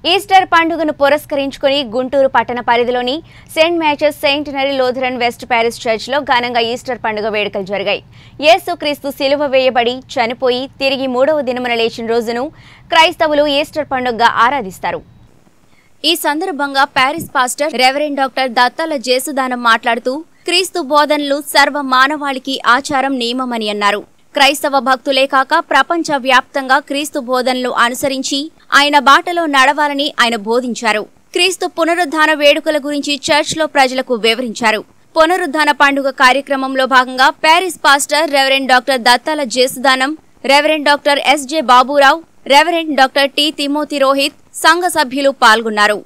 Easter పండుగను పురస్కరించుకుని గుంటూరు పట్టణ పరిధిలోని saint Matthew's centenary Lutheran west parish చర్చ్లో ఘనంగా ఈస్టర్ పండుగ వేడుకలు జరిగాయి యేసుక్రీస్తు సిలువ వేయబడి చనిపోయి తిరిగి మూడవ దినమున లేచిన రోజును క్రైస్తవులు ఈస్టర్ పండుగగా ఆరాధిస్తారు ఈ సందర్భంగా parish pastor reverend doctor Dattala Jesudanam మాట్లాడుతూ క్రీస్తు బోధనలు సర్వ మానవాళికి ఆచారం నియమమని అన్నారు క్రైస్తవ భక్తులే కాక ప్రపంచ వ్యాప్తంగా క్రీస్తు బోధనలు అనుసరించి ఆయన బాటలో నడవాలని ఆయన బోధించారు క్రీస్తు పునరుద్ధాన వేడుకల గురించి చర్చ్లో ప్రజలకు వివరించారు పునరుద్ధాన పండుగ కార్యక్రమంలో భాగంగా parish pastor reverend doctor Dattala Jesudanam reverend doctor SJ Baburao reverend doctor T Timothy Rohit సంఘ సభ్యులు పాల్గొన్నారు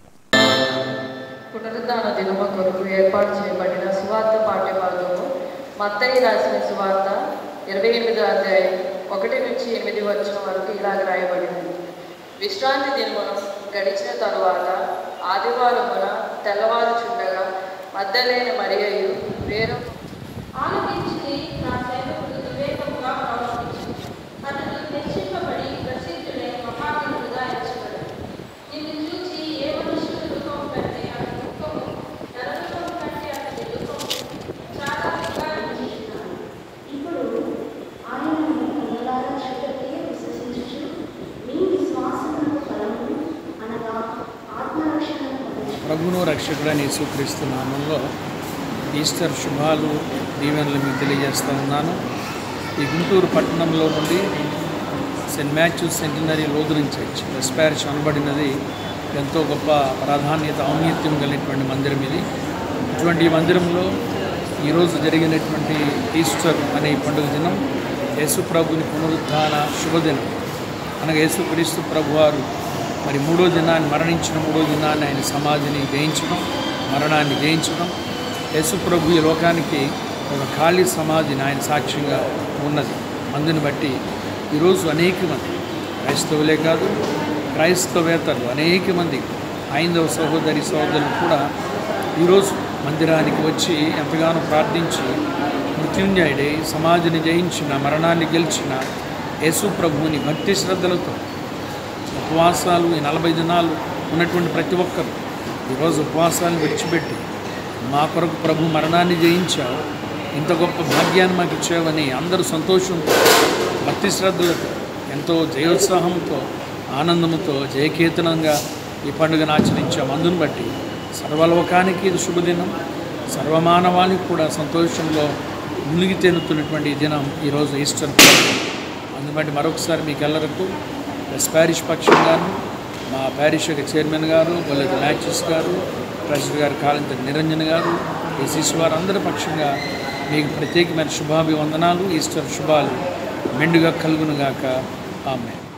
పునరుద్ధాన దినము కొరకు ఏర్పాటు చేయబడిన సువార్త పాఠ్యభాగము మత్తయి రాసిన సువార్త ఇరవై ఎనిమిదో అధ్యాయం ఒకటి నుంచి ఎనిమిది వచ్చిన వరకు ఇలాగ రాయబడింది విశ్రాంతి దినమున గడిచిన తరువాత ఆదివారమున తెల్లవారుచుండగా మద్దలేని మరియయు వేరు ఆలకించి నా సేవకుడు వివేకముగా ప్రవర్తించు అతడు హెచ్చింపబడి ప్రసిద్ధులై మహాగణుడుగా ఎంచబడు నిన్ను చూచి ఏ మనుషుల దుఃఖం కంటే అతని దుఃఖము నరదుఃఖం కంటే అతని దుఃఖము చాలా వికారించుచున్నాను ఇప్పుడు ఆయనను కన్నులారా చూడకే విశ్వసించుచు మీ విశ్వాసములకు ఫలము అనగా ఆత్మరక్షణను పొందుచు ప్రభును రక్షకుడైన యేసుక్రీస్తు నామంలో ఈస్టర్ శుభాలు దీవెనలు మీకు తెలియజేస్తూ ఉన్నాను ఈ గుంటూరు పట్టణంలో నుండి saint Matthew's centenary Lutheran church west parish అనబడినది ఎంతో గొప్ప ప్రాధాన్యత ఔన్నత్యం కలిగినటువంటి మందిరం ఇది ఇటువంటి ఈ మందిరంలో ఈరోజు జరిగినటువంటి ఈస్టర్ అనే ఈ పండుగ దినం యేసు ప్రభుని పునరుద్ధాన శుభదినం అనగా యేసుక్రీస్తు ప్రభువారు మరి మూడో దినాన్ని మరణించిన మూడో దినాన్ని ఆయన సమాధిని జయించడం మరణాన్ని జయించడం యేసు ప్రభు ఈ లోకానికి ఒక ఖాళీ సమాధిని ఆయన సాక్ష్యంగా ఉన్నది అందుని బట్టి ఈరోజు అనేక మంది క్రైస్తవులే కాదు క్రైస్తవేతరులు అనేక మంది ఐదవ సహోదరి సహోదరులు కూడా ఈరోజు మందిరానికి వచ్చి ఎంతగానో ప్రార్థించి మృత్యుంజయుడై సమాధిని జయించిన మరణాన్ని గెలిచిన యేసు ప్రభువుని భక్తి శ్రద్ధలతో ఉపవాసాలు ఈ నలభై దినాలు ఉన్నటువంటి ప్రతి ఒక్కరు ఈరోజు ఉపవాసాలను విడిచిపెట్టి మా కొరకు ప్రభు మరణాన్ని జయించావు ఇంత గొప్ప భాగ్యాన్ని మాకు ఇచ్చావని అందరూ సంతోషంతో భక్తి శ్రద్ధలతో ఎంతో జయోత్సాహంతో ఆనందంతో జయకేతనంగా ఈ పండుగను ఆచరించాం అందును బట్టి సర్వలోకానికి ఇది శుభదినం సర్వమానవానికి కూడా సంతోషంలో మునిగి తేలుతున్నటువంటి ఈ దినం ఈరోజు ఈస్టర్ పండుగ అందును బట్టి మరొకసారి మీకు ఎల్లరకు ప్లస్ ప్యారిష్ పక్షంగాను మా ప్యారిష్ యొక్క చైర్మన్ గారు బొల్లెట్ మ్యాచెస్ గారు ట్రెజర్ గారు కాలంతటి నిరంజన్ గారు ఈ శిశు వారు అందరి పక్షంగా మీకు ప్రత్యేకమైన శుభాభివందనాలు ఈస్టర్ శుభాలు మెండుగా కలుగునుగాక ఆమె